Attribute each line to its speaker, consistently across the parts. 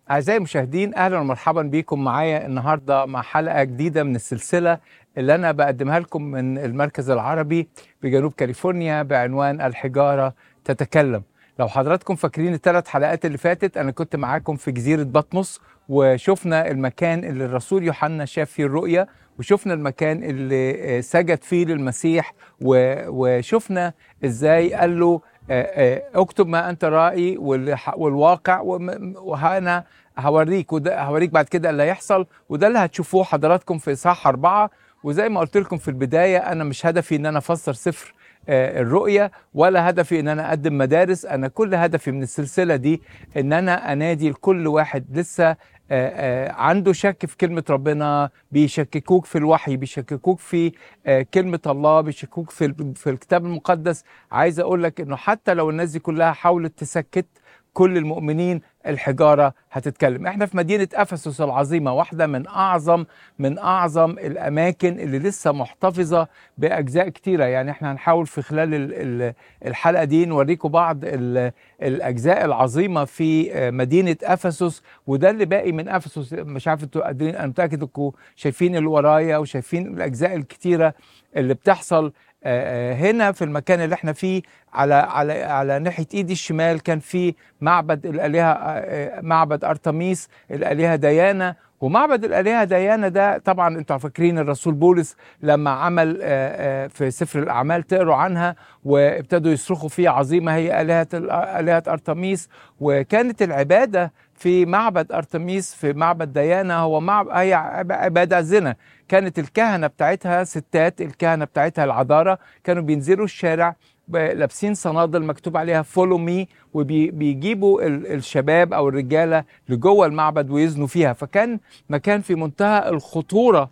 Speaker 1: أعزائي المشاهدين أهلا ومرحبا بكم معايا النهاردة مع حلقة جديدة من السلسلة اللي أنا بقدمها لكم من المركز العربي بجنوب كاليفورنيا بعنوان الحجارة تتكلم لو حضراتكم فاكرين الثلاث حلقات اللي فاتت أنا كنت معاكم في جزيرة بطمس وشفنا المكان اللي الرسول يوحنا شاف فيه الرؤية وشفنا المكان اللي سجد فيه للمسيح و- وشفنا ازاي قال له آه، آه، اكتب ما انت رائي والح- والواقع وم- وانا هوريك وده هوريك بعد كده اللي هيحصل وده اللي هتشوفوه حضراتكم في اصحاح اربعه وزي ما قلت لكم في البدايه انا مش هدفي ان انا افسر سفر آه، الرؤية ولا هدفي ان انا اقدم مدارس انا كل هدفي من السلسلة دي ان انا انادي لكل واحد لسه آه، آه، عنده شك في كلمة ربنا بيشككوك في الوحي بيشككوك في آه، كلمة الله بيشككوك في ال- في الكتاب المقدس عايز اقول لك انه حتى لو الناس دي كلها حاولت تسكت كل المؤمنين الحجارة هتتكلم احنا في مدينة أفسس العظيمة واحدة من أعظم من أعظم الأماكن اللي لسه محتفظة بأجزاء كتيرة يعني احنا هنحاول في خلال ال- ال- الحلقة دي نوريكم بعض ال- الأجزاء العظيمة في آه، مدينة أفسس وده اللي باقي من أفسس مش عارف انتوا قادرين أنا متأكد انكم شايفين اللي ورايا وشايفين الأجزاء الكتيرة اللي بتحصل آه، آه، هنا في المكان اللي احنا فيه على على على ناحيه ايدي الشمال كان في معبد الالهه آه، آه، معبد ارتميس الالهه ديانا ومعبد الالهه ديانا ده طبعا انتوا فاكرين الرسول بولس لما عمل آه، آه، في سفر الاعمال تقروا عنها وابتدوا يصرخوا فيه عظيمه هي الهه ال- الهه ارتميس وكانت العباده في معبد ارتميس في معبد ديانا هو معبد هي عب- عباده زنا كانت الكهنه بتاعتها ستات الكهنه بتاعتها العذاره كانوا بينزلوا الشارع ب- لابسين صنادل مكتوب عليها فولو مي وبيجيبوا الشباب او الرجاله لجوه المعبد ويزنوا فيها فكان مكان في منتهى الخطوره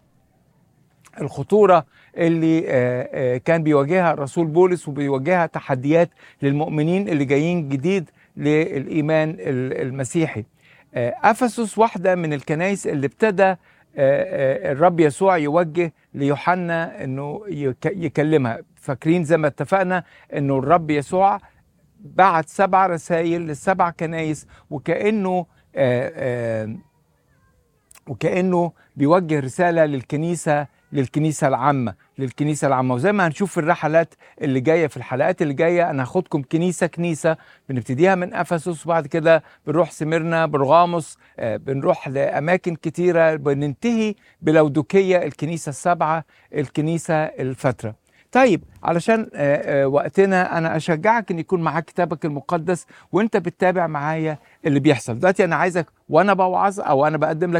Speaker 1: الخطوره اللي آه، آه، كان بيواجهها الرسول بولس وبيواجهها تحديات للمؤمنين اللي جايين جديد للايمان ال- المسيحي آه، افسس واحده من الكنائس اللي ابتدى آه، آه، الرب يسوع يوجه ليوحنا انه يك- يكلمها فاكرين زي ما اتفقنا انه الرب يسوع بعت سبع رسائل للسبع كنائس وكانه آه، آه، وكانه بيوجه رساله للكنيسه للكنيسه العامه للكنيسه العامه وزي ما هنشوف في الرحلات اللي جايه في الحلقات اللي جايه انا هاخدكم كنيسه كنيسه بنبتديها من افسس وبعد كده بنروح سميرنا برغاموس آه، بنروح لاماكن كتيره بننتهي بلودوكيه الكنيسه السبعه الكنيسه الفتره طيب علشان آه، آه، وقتنا انا اشجعك ان يكون معاك كتابك المقدس وانت بتتابع معايا اللي بيحصل دلوقتي انا عايزك وانا بوعظ او انا بقدم لك